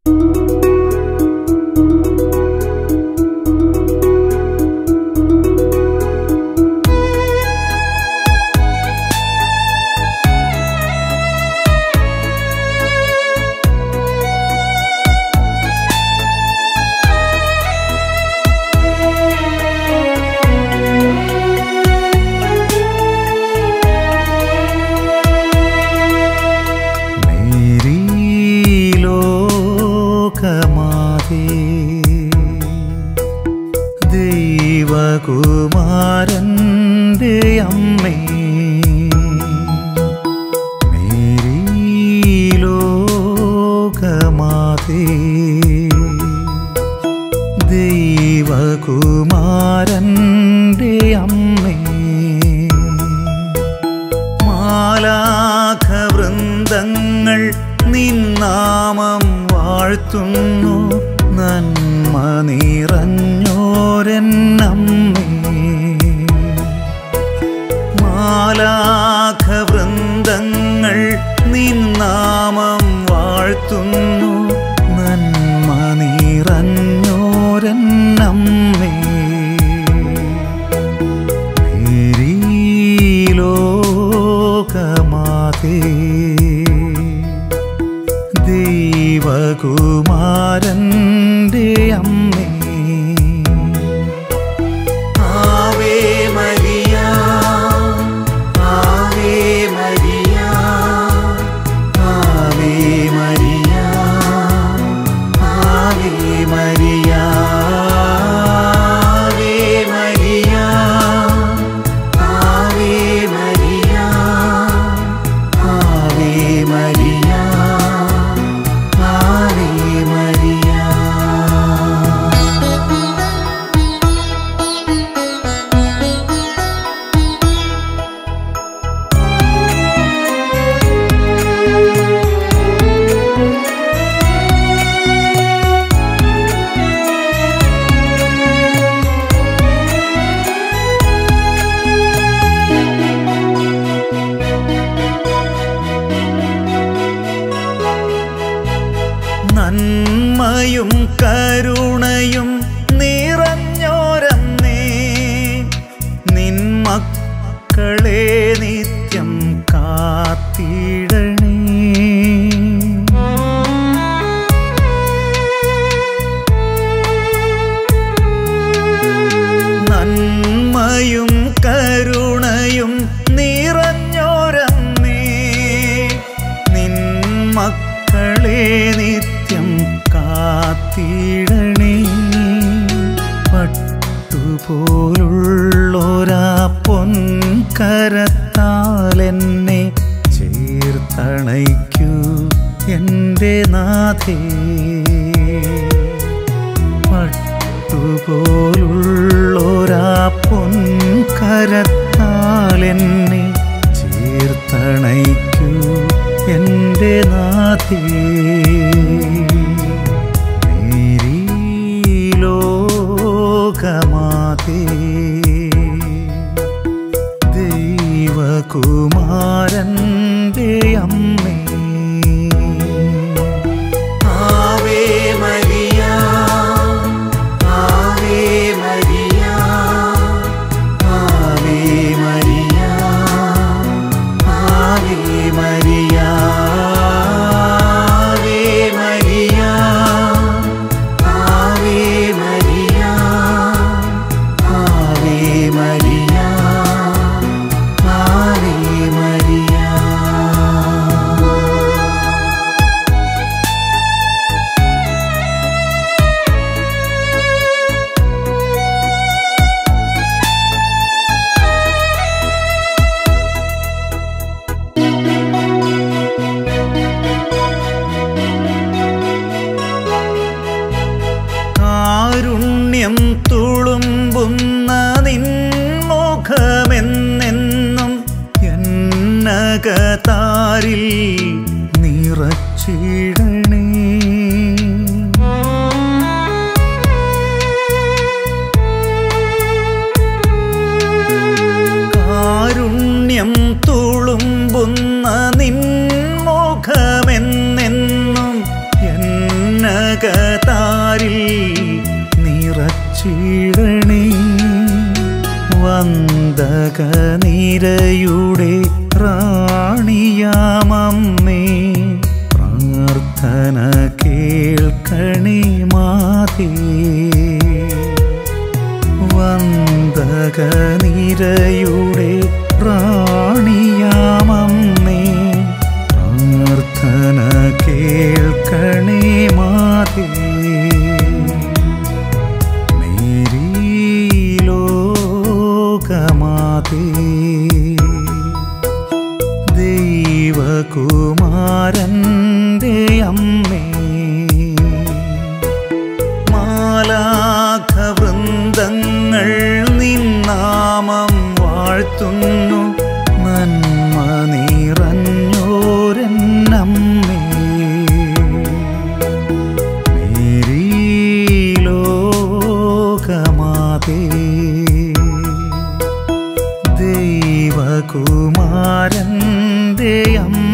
മേരീ ലോകമാതേ ദൈവകുമാരൻ്റെ അമ്മേ മേരീ ലോകമാതേ ദൈവകുമാരൻ്റെ അമ്മേ മാലാഖവൃന്ദങ്ങൾ നിന്നാമം വാഴ്ത്തുന്നു നന്മ നിറഞ്ഞോരെന്നമ്മേ മാലാഖവൃന്ദങ്ങൾ നിന്നാമം വാഴ്ത്തുന്നു നന്മ നിറഞ്ഞോരെന്നമ്മേ മേരീ ലോകമാതേ ദൈവകുമാരൻ്റെ അമ്മേ ആവേ മരിയ ആവേ മരിയ ആവേ മരിയ ആവേ മരിയ ആവേ മരിയ ആവേ മരിയ ആവേ മരിയ ആവേ മരിയ നന്മയും കരുണയും നിറഞ്ഞോരന്നേ നിൻ മക്കളെ നിത്യം കാത്തിടണേ നന്മയും കരുണയും നിറഞ്ഞോരന്നേ നിൻ മക്കളെ നിത്യം കാത്തിടണേ പട്ടുപോലുള്ളൊരാ പൊൻകരത്താലെന്നെ ചേർത്തണയ്ക്കൂ എൻ്റെ നാഥേ പട്ടുപോലുള്ളൊരാ പൊൻകരത്താലെന്നെ ചേർത്തണയ്ക്കൂ എൻ്റെ നാഥേ മേരീ ലോകമാതേ ദൈവകുമാരൻ്റെ അമ്മേ ആവേ മരിയ ആവേ മരിയ ആവേ മരിയ ആവേ മരിയ ആവേ മരിയ ആവേ മരിയ ആവേ മരിയ ആവേ മരിയ വന്ദകനിരയുടെ റാണിയാമമ്മേ പ്രാർത്ഥന കേൾക്കണേ മാതേ വന്ദകനിരയുടെ റാണിയാമമ്മേ പ്രാർത്ഥന കേൾക്കണേ മാതേ മേരീ ലോകമാതേ ദൈവകുമാരൻ്റെ അമ്മേ മാലാഖവൃന്ദങ്ങൾ നിന്നാമം വാഴ്ത്തുന്നു നന്മ നിറഞ്ഞോരെന്നമ്മേ മേരീ ലോകമാതേ ദൈവകുമാരൻ്റെ അമ്മ